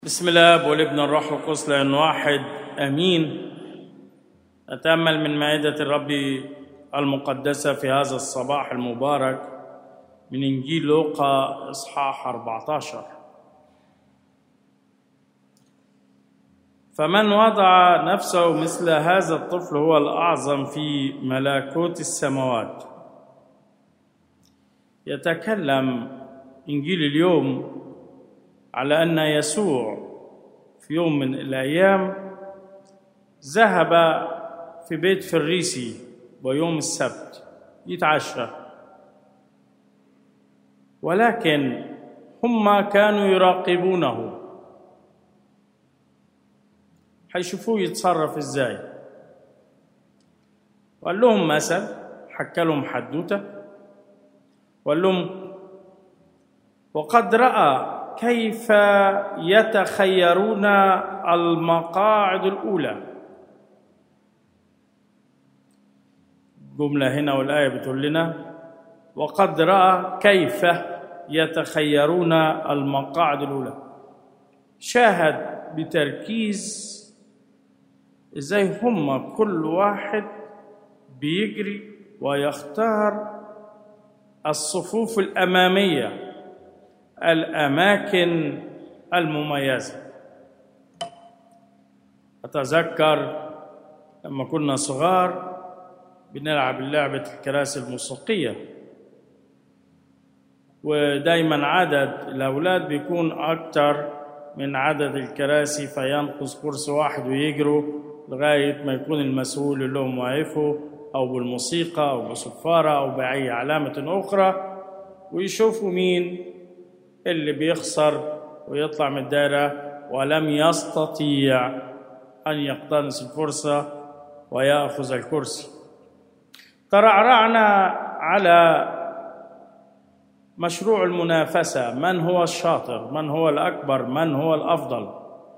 بسم الله والابن الروح القدس لأن واحد أمين أتأمل من مائدة الرب المقدسة في هذا الصباح المبارك من إنجيل لوقا إصحاح 14 فمن وضع نفسه مثل هذا الطفل هو الأعظم في ملكوت السماوات يتكلم إنجيل اليوم على أن يسوع في يوم من الأيام ذهب في بيت فريسي ويوم السبت يتعشى ولكن هم كانوا يراقبونه حيشوفوه يتصرف ازاي وقال لهم مثل حكى لهم حدوته وقال لهم وقد راى كيف يتخيرون المقاعد الاولى جمله هنا والايه بتقول لنا وقد راى كيف يتخيرون المقاعد الاولى شاهد بتركيز ازاي هم كل واحد بيجري ويختار الصفوف الاماميه الاماكن المميزه اتذكر لما كنا صغار بنلعب لعبه الكراسي الموسيقيه ودايما عدد الاولاد بيكون اكتر من عدد الكراسي فينقص كرسي واحد ويجروا لغايه ما يكون المسؤول اللي هم واقفه او بالموسيقى او بصفاره او باي علامه اخرى ويشوفوا مين اللي بيخسر ويطلع من الدائرة ولم يستطيع أن يقتنص الفرصة ويأخذ الكرسي ترعرعنا على مشروع المنافسة من هو الشاطر من هو الأكبر من هو الأفضل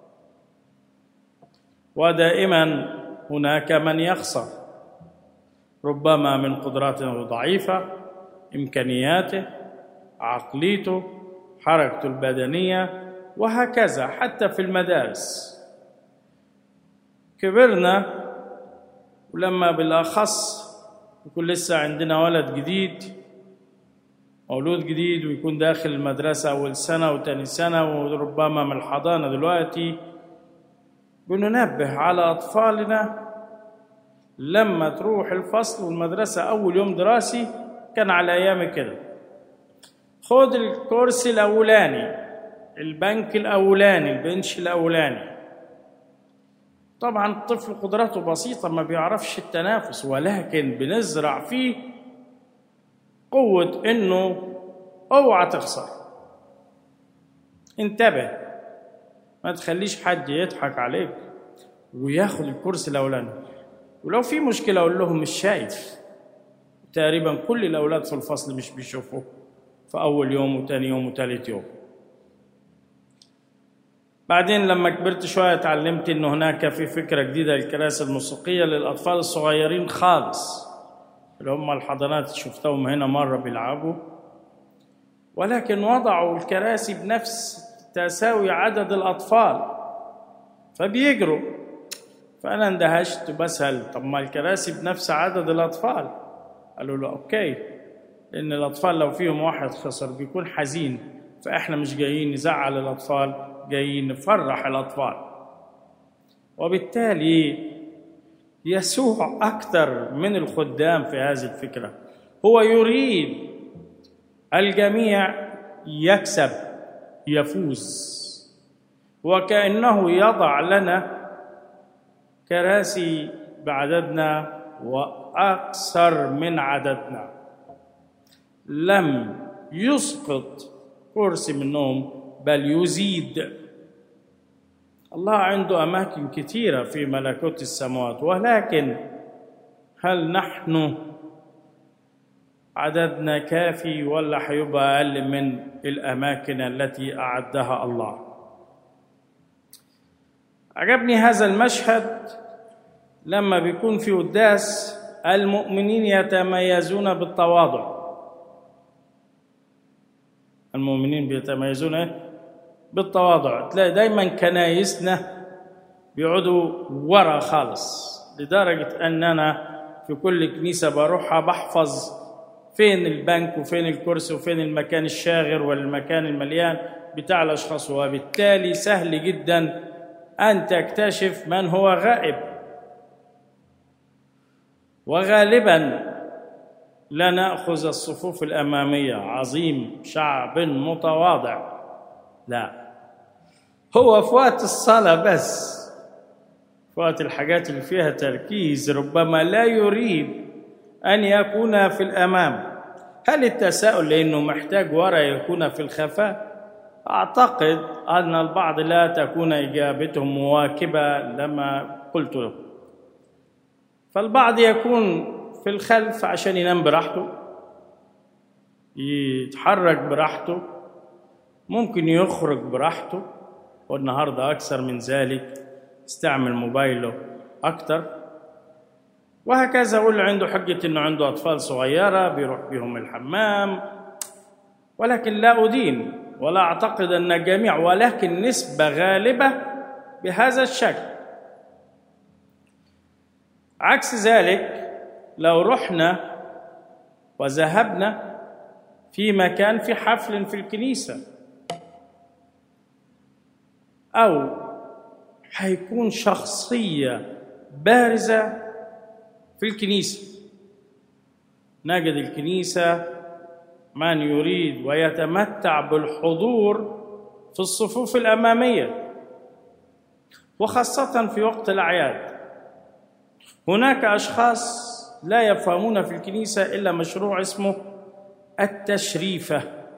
ودائما هناك من يخسر ربما من قدراته ضعيفة إمكانياته عقليته حركته البدنية وهكذا حتى في المدارس كبرنا ولما بالأخص يكون لسه عندنا ولد جديد مولود جديد ويكون داخل المدرسة أول سنة وتاني سنة وربما من الحضانة دلوقتي بننبه على أطفالنا لما تروح الفصل والمدرسة أول يوم دراسي كان على أيامي كده خد الكرسي الاولاني البنك الاولاني البنش الاولاني طبعا الطفل قدراته بسيطه ما بيعرفش التنافس ولكن بنزرع فيه قوه انه اوعى تخسر انتبه ما تخليش حد يضحك عليك وياخد الكرسي الاولاني ولو في مشكله اقول لهم مش شايف تقريبا كل الاولاد في الفصل مش بيشوفوا في أول يوم وتاني يوم وتالت يوم بعدين لما كبرت شوية اتعلمت إن هناك في فكرة جديدة للكراسي الموسيقية للأطفال الصغيرين خالص اللي هم الحضانات شفتهم هنا مرة بيلعبوا ولكن وضعوا الكراسي بنفس تساوي عدد الأطفال فبيجروا فأنا اندهشت بسأل طب ما الكراسي بنفس عدد الأطفال قالوا له أوكي لأن الأطفال لو فيهم واحد خسر بيكون حزين فإحنا مش جايين نزعل الأطفال جايين نفرح الأطفال وبالتالي يسوع أكثر من الخدام في هذه الفكرة هو يريد الجميع يكسب يفوز وكأنه يضع لنا كراسي بعددنا وأكثر من عددنا لم يسقط كرسي منهم بل يزيد الله عنده اماكن كثيره في ملكوت السماوات ولكن هل نحن عددنا كافي ولا هيبقى اقل من الاماكن التي اعدها الله عجبني هذا المشهد لما بيكون في قداس المؤمنين يتميزون بالتواضع المؤمنين بيتميزون إيه؟ بالتواضع تلاقي دايما كنايسنا بيقعدوا ورا خالص لدرجة أن أنا في كل كنيسة بروحها بحفظ فين البنك وفين الكرسي وفين المكان الشاغر والمكان المليان بتاع الأشخاص وبالتالي سهل جدا أن تكتشف من هو غائب وغالبا لا ناخذ الصفوف الاماميه عظيم شعب متواضع لا هو في وقت الصلاه بس في وقت الحاجات اللي فيها تركيز ربما لا يريد ان يكون في الامام هل التساؤل لانه محتاج ورا يكون في الخفاء اعتقد ان البعض لا تكون اجابتهم مواكبه لما قلت له فالبعض يكون في الخلف عشان ينام براحته يتحرك براحته ممكن يخرج براحته والنهارده اكثر من ذلك استعمل موبايله اكتر وهكذا واللي عنده حجة انه عنده اطفال صغيرة بيروح بيهم الحمام ولكن لا ادين ولا اعتقد ان الجميع ولكن نسبة غالبة بهذا الشكل عكس ذلك لو رحنا وذهبنا في مكان في حفل في الكنيسة أو هيكون شخصية بارزة في الكنيسة نجد الكنيسة من يريد ويتمتع بالحضور في الصفوف الأمامية وخاصة في وقت الأعياد هناك أشخاص لا يفهمون في الكنيسة إلا مشروع اسمه التشريفة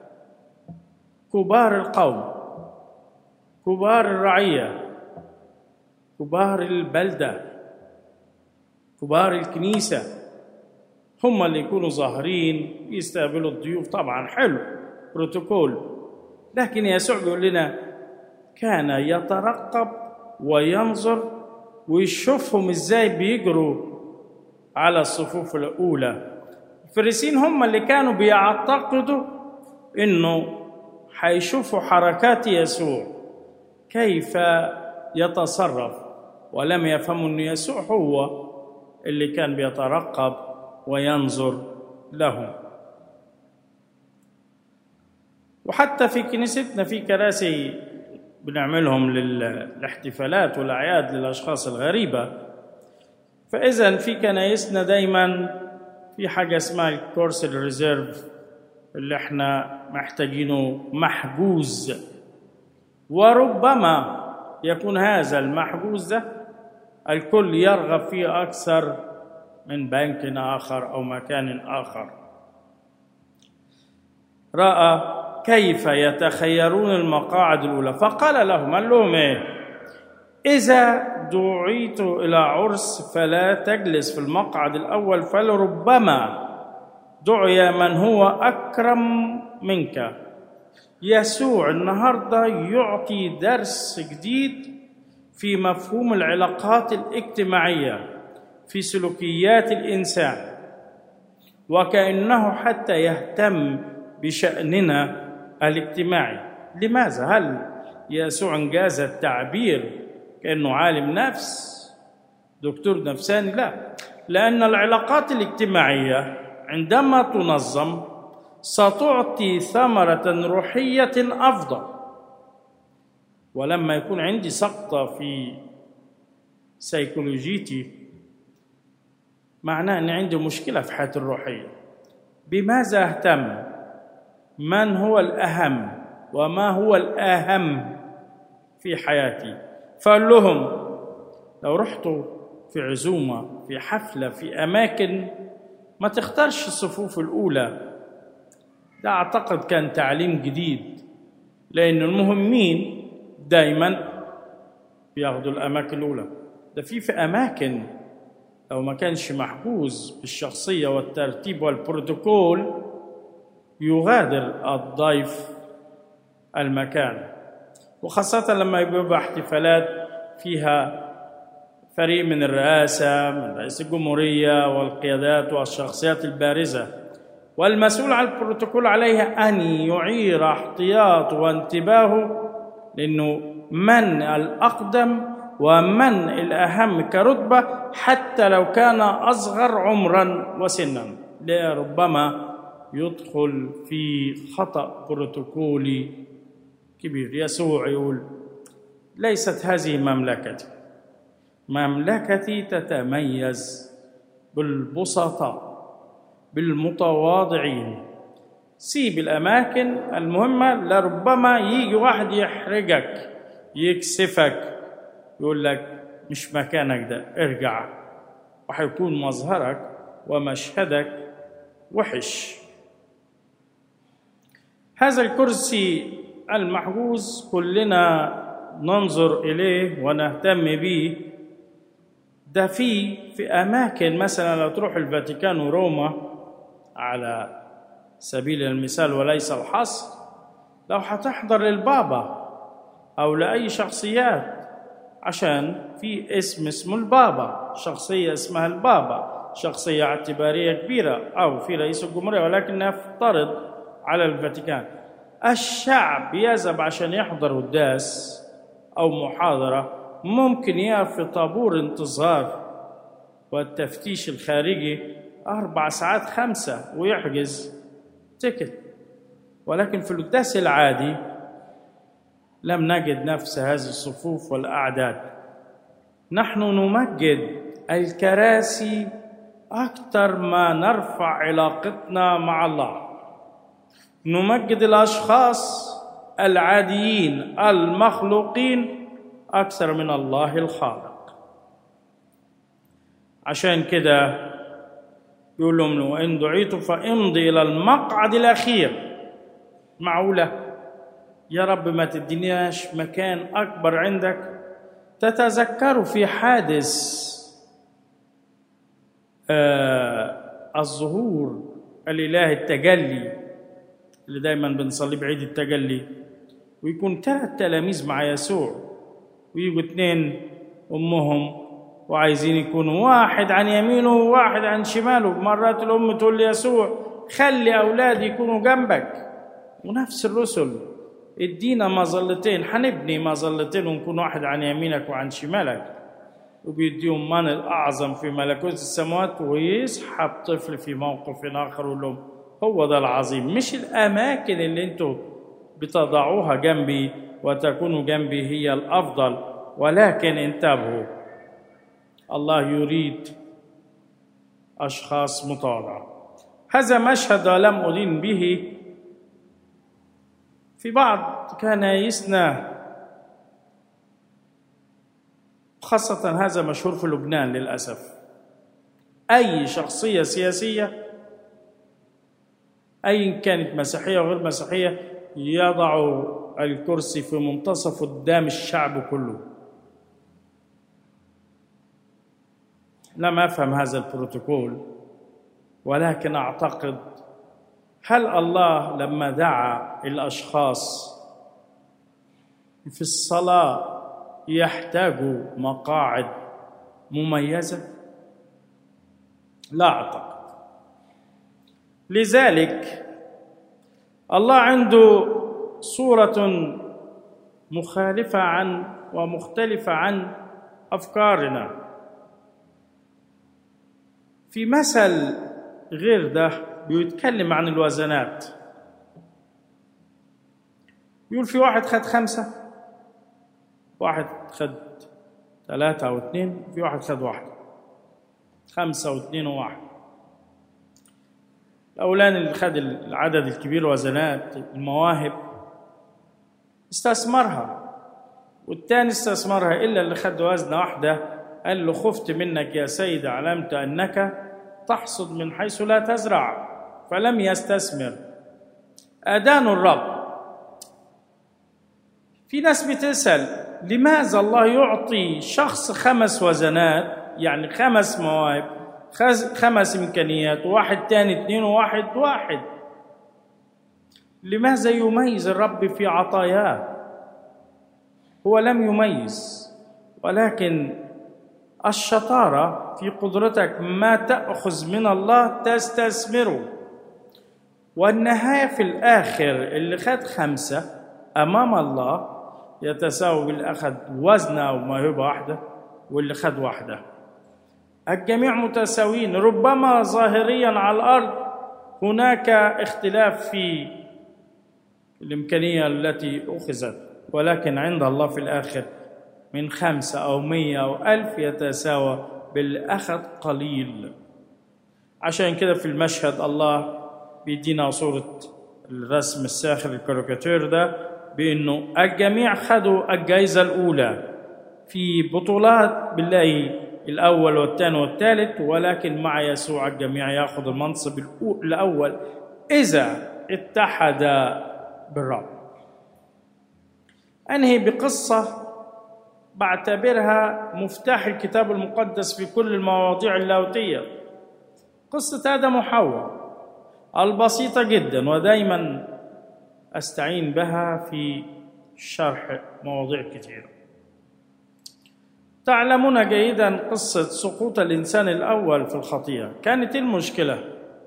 كبار القوم كبار الرعية كبار البلدة كبار الكنيسة هم اللي يكونوا ظاهرين يستقبلوا الضيوف طبعا حلو بروتوكول لكن يسوع بيقول لنا كان يترقب وينظر ويشوفهم ازاي بيجروا على الصفوف الاولى الفريسين هم اللي كانوا بيعتقدوا انه هيشوفوا حركات يسوع كيف يتصرف ولم يفهموا ان يسوع هو اللي كان بيترقب وينظر لهم وحتى في كنيستنا في كراسي بنعملهم للاحتفالات والاعياد للاشخاص الغريبه فاذا في كنايسنا دايما في حاجه اسمها الكورس الريزيرف اللي احنا محتاجينه محجوز وربما يكون هذا المحجوز ده الكل يرغب فيه اكثر من بنك اخر او مكان اخر راى كيف يتخيرون المقاعد الاولى فقال لهم قال لهم ايه اذا دعيت الى عرس فلا تجلس في المقعد الاول فلربما دعي من هو اكرم منك يسوع النهارده يعطي درس جديد في مفهوم العلاقات الاجتماعيه في سلوكيات الانسان وكانه حتى يهتم بشاننا الاجتماعي لماذا هل يسوع انجاز التعبير كانه عالم نفس دكتور نفساني لا لان العلاقات الاجتماعيه عندما تنظم ستعطي ثمره روحيه افضل ولما يكون عندي سقطه في سيكولوجيتي معناه ان عندي مشكله في حياتي الروحيه بماذا اهتم من هو الاهم وما هو الاهم في حياتي فقال لهم لو رحتوا في عزومه في حفله في اماكن ما تختارش الصفوف الاولى ده اعتقد كان تعليم جديد لان المهمين دايما بياخدوا الاماكن الاولى ده في في اماكن لو ما كانش محجوز بالشخصيه والترتيب والبروتوكول يغادر الضيف المكان وخاصة لما يبقى احتفالات فيها فريق من الرئاسة من رئيس الجمهورية والقيادات والشخصيات البارزة والمسؤول عن البروتوكول عليه أن يعير احتياطه وانتباهه لأنه من الأقدم ومن الأهم كرتبة حتى لو كان أصغر عمرا وسنا لربما يدخل في خطأ بروتوكولي كبير يسوع يقول ليست هذه مملكتي مملكتي تتميز بالبسطاء بالمتواضعين سيب الأماكن المهمة لربما يجي واحد يحرجك يكسفك يقول لك مش مكانك ده ارجع وهيكون مظهرك ومشهدك وحش هذا الكرسي المحجوز كلنا ننظر إليه ونهتم به ده في في أماكن مثلا لو تروح الفاتيكان وروما على سبيل المثال وليس الحصر لو هتحضر للبابا أو لأي شخصيات عشان في اسم اسمه البابا شخصية اسمها البابا شخصية اعتبارية كبيرة أو في رئيس الجمهورية ولكن نفترض على الفاتيكان الشعب يذهب عشان يحضر قداس أو محاضرة ممكن يقف في طابور انتظار والتفتيش الخارجي أربع ساعات خمسة ويحجز تيكت ولكن في القداس العادي لم نجد نفس هذه الصفوف والأعداد نحن نمجد الكراسي أكثر ما نرفع علاقتنا مع الله نمجد الأشخاص العاديين المخلوقين أكثر من الله الخالق عشان كده يقول لهم وإن دعيت فامضي إلى المقعد الأخير معقولة يا رب ما تديناش مكان أكبر عندك تتذكروا في حادث آه الظهور الإله التجلي اللي دايما بنصلي بعيد التجلي ويكون ثلاث تلاميذ مع يسوع ويجوا اتنين أمهم وعايزين يكونوا واحد عن يمينه وواحد عن شماله مرات الأم تقول ليسوع خلي أولادي يكونوا جنبك ونفس الرسل ادينا مظلتين هنبني مظلتين ونكون واحد عن يمينك وعن شمالك وبيديهم من الأعظم في ملكوت السماوات ويسحب طفل في موقف آخر ويقول لهم هو ده العظيم مش الأماكن اللي انتوا بتضعوها جنبي وتكونوا جنبي هي الأفضل ولكن انتبهوا الله يريد أشخاص متواضعة هذا مشهد لم أدين به في بعض كنايسنا خاصة هذا مشهور في لبنان للأسف أي شخصية سياسية أيا كانت مسيحية أو غير مسيحية يضع الكرسي في منتصف قدام الشعب كله لم أفهم هذا البروتوكول ولكن أعتقد هل الله لما دعا الاشخاص في الصلاه يحتاجوا مقاعد مميزه لا اعتقد لذلك الله عنده صوره مخالفه عن ومختلفه عن افكارنا في مثل غير ده بيتكلم عن الوزنات يقول في واحد خد خمسة واحد خد ثلاثة أو اثنين في واحد خد واحد خمسة واثنين وواحد الأولاني اللي خد العدد الكبير وزنات المواهب استثمرها والتاني استثمرها إلا اللي خد وزنة واحدة قال له خفت منك يا سيد علمت أنك تحصد من حيث لا تزرع فلم يستثمر أدان الرب في ناس بتسأل لماذا الله يعطي شخص خمس وزنات يعني خمس مواهب خمس إمكانيات وواحد تاني اثنين وواحد واحد لماذا يميز الرب في عطاياه هو لم يميز ولكن الشطارة في قدرتك ما تأخذ من الله تستثمره والنهاية في الآخر اللي خد خمسة أمام الله يتساوى باللي أخذ وزنة أو موهبة واحدة واللي خد واحدة الجميع متساويين ربما ظاهريا على الأرض هناك اختلاف في الإمكانية التي أخذت ولكن عند الله في الآخر من خمسة أو مية أو ألف يتساوى بالأخذ قليل عشان كده في المشهد الله بيدينا صورة الرسم الساخر الكاريكاتير ده بأنه الجميع خدوا الجائزة الأولى في بطولات بالله الأول والثاني والثالث ولكن مع يسوع الجميع يأخذ المنصب الأول إذا اتحد بالرب أنهي بقصة بعتبرها مفتاح الكتاب المقدس في كل المواضيع اللاهوتية قصة آدم وحواء البسيطة جدا ودايما أستعين بها في شرح مواضيع كثيرة تعلمون جيدا قصة سقوط الإنسان الأول في الخطيئة كانت المشكلة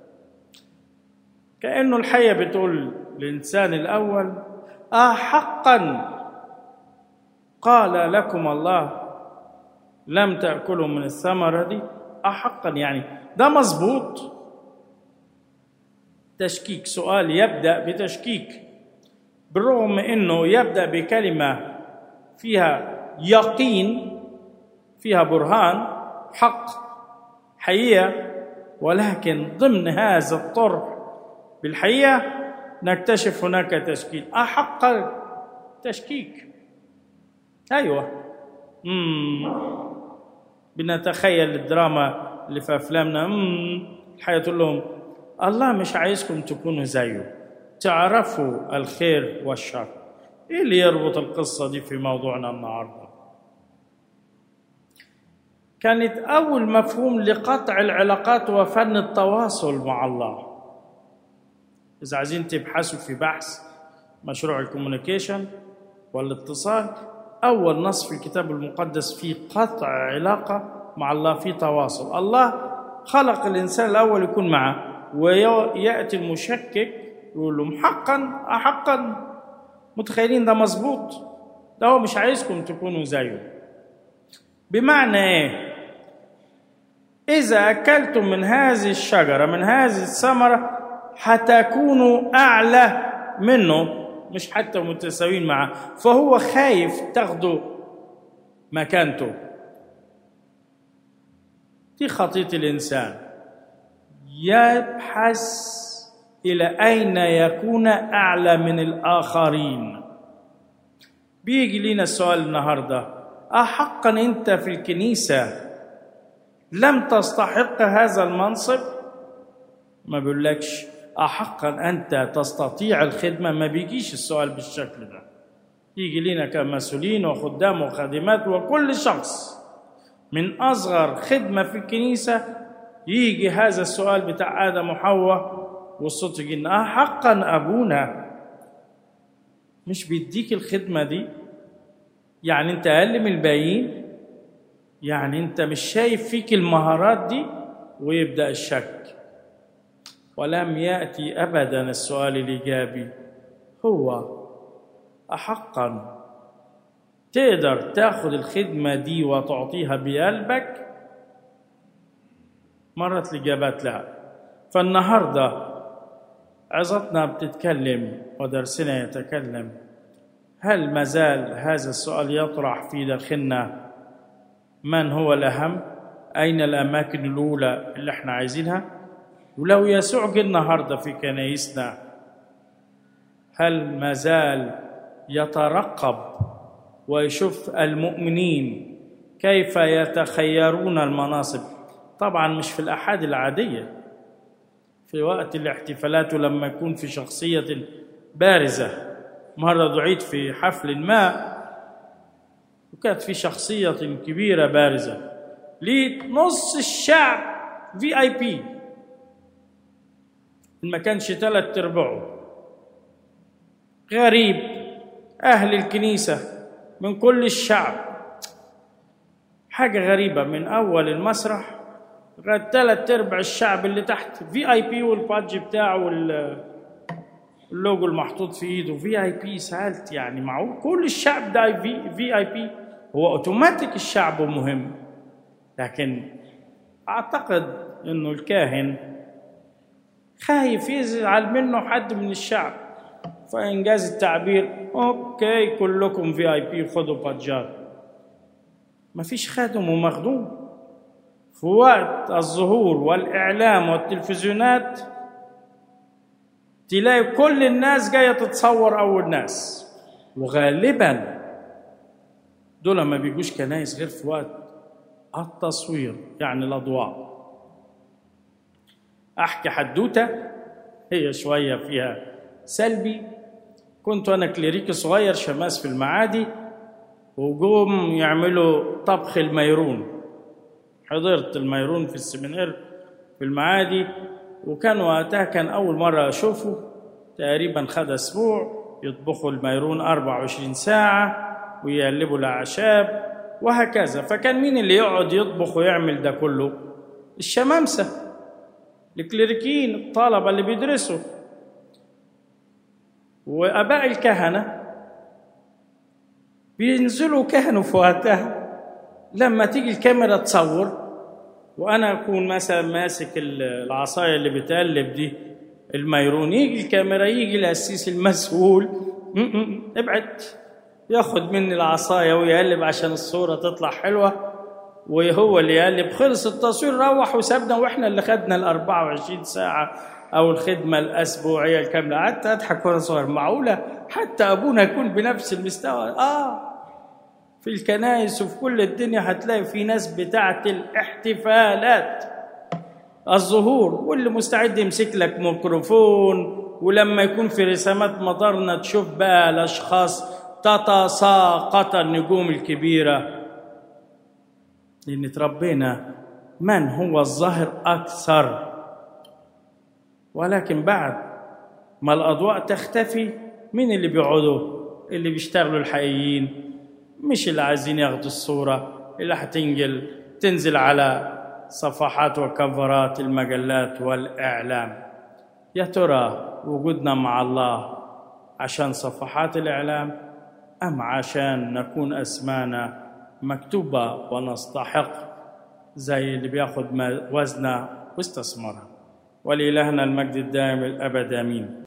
كأنه الحية بتقول الإنسان الأول آه حقا قال لكم الله لم تأكلوا من الثمرة دي أحقا يعني ده مظبوط تشكيك سؤال يبدأ بتشكيك بالرغم أنه يبدأ بكلمة فيها يقين فيها برهان حق حقيقة ولكن ضمن هذا الطرح بالحقيقة نكتشف هناك تشكيك أحق تشكيك ايوه امم بنتخيل الدراما اللي في افلامنا امم الحياه تقول لهم الله مش عايزكم تكونوا زيه تعرفوا الخير والشر ايه اللي يربط القصه دي في موضوعنا النهارده كانت اول مفهوم لقطع العلاقات وفن التواصل مع الله اذا عايزين تبحثوا في بحث مشروع الكوميونيكيشن والاتصال أول نص في الكتاب المقدس في قطع علاقة مع الله في تواصل الله خلق الإنسان الأول يكون معه ويأتي المشكك يقول لهم حقا أحقا متخيلين ده مظبوط ده هو مش عايزكم تكونوا زيه بمعنى ايه إذا أكلتم من هذه الشجرة من هذه الثمرة هتكونوا أعلى منه مش حتى متساويين معه فهو خايف تاخدوا مكانته دي خطية الإنسان يبحث إلى أين يكون أعلى من الآخرين بيجي لنا السؤال النهاردة أحقا أنت في الكنيسة لم تستحق هذا المنصب ما بيقولكش أحقا أنت تستطيع الخدمة ما بيجيش السؤال بالشكل ده يجي لنا كمسؤولين وخدام وخادمات وكل شخص من أصغر خدمة في الكنيسة يجي هذا السؤال بتاع آدم وحواء والصوت يجي لنا أحقا أبونا مش بيديك الخدمة دي يعني أنت أقل من الباقيين يعني أنت مش شايف فيك المهارات دي ويبدأ الشك ولم ياتي ابدا السؤال الايجابي هو احقا تقدر تاخذ الخدمه دي وتعطيها بقلبك مرت الاجابات لا فالنهارده عظتنا بتتكلم ودرسنا يتكلم هل ما زال هذا السؤال يطرح في داخلنا من هو الاهم اين الاماكن الاولى اللي احنا عايزينها ولو يسوع جه النهارده في كنايسنا هل ما زال يترقب ويشوف المؤمنين كيف يتخيرون المناصب طبعا مش في الاحاد العاديه في وقت الاحتفالات ولما يكون في شخصيه بارزه مره دعيت في حفل ما وكانت في شخصيه كبيره بارزه لقيت نص الشعب في اي بي ما كانش ثلاث ارباعه غريب اهل الكنيسه من كل الشعب حاجه غريبه من اول المسرح لغايه ثلاث ارباع الشعب اللي تحت في اي بي والبادج بتاعه وال اللوجو المحطوط في ايده في اي بي سالت يعني معقول كل الشعب ده في في اي بي هو اوتوماتيك الشعب مهم لكن اعتقد انه الكاهن خايف يزعل منه حد من الشعب فانجاز التعبير اوكي كلكم في اي بي خدوا بادجات مفيش خادم ومخدوم في وقت الظهور والاعلام والتلفزيونات تلاقي كل الناس جايه تتصور اول ناس وغالبا دول ما بيجوش كنايس غير في وقت التصوير يعني الاضواء احكي حدوته هي شويه فيها سلبي كنت انا كليريكي صغير شماس في المعادي وجوم يعملوا طبخ الميرون حضرت الميرون في السمينار في المعادي وكان وقتها كان أول مرة أشوفه تقريبا خد أسبوع يطبخوا الميرون 24 ساعة ويقلبوا الأعشاب وهكذا فكان مين اللي يقعد يطبخ ويعمل ده كله الشمامسة الكليريكيين الطلبة اللي بيدرسوا وآباء الكهنة بينزلوا كهنوا في وقتها لما تيجي الكاميرا تصور وانا اكون مثلا ماسك العصايه اللي بتقلب دي الميرون يجي الكاميرا يجي القسيس المسؤول ابعد ياخد مني العصايه ويقلب عشان الصوره تطلع حلوه وهو اللي يقلب خلص التصوير روح وسابنا واحنا اللي خدنا ال 24 ساعه او الخدمه الاسبوعيه الكامله قعدت اضحك وانا صغير معقوله حتى ابونا يكون بنفس المستوى اه في الكنائس وفي كل الدنيا هتلاقي في ناس بتاعت الاحتفالات الظهور واللي مستعد يمسك لك ميكروفون ولما يكون في رسامات مطارنا تشوف بقى الاشخاص تتساقط النجوم الكبيره لان تربينا من هو الظاهر اكثر ولكن بعد ما الاضواء تختفي مين اللي بيقعدوا اللي بيشتغلوا الحقيقيين مش اللي عايزين ياخدوا الصورة اللي هتنجل تنزل على صفحات وكفرات المجلات والإعلام يا ترى وجودنا مع الله عشان صفحات الإعلام أم عشان نكون أسمانا مكتوبة ونستحق زي اللي بياخد وزنها واستثمرها ولإلهنا المجد الدائم الأبد آمين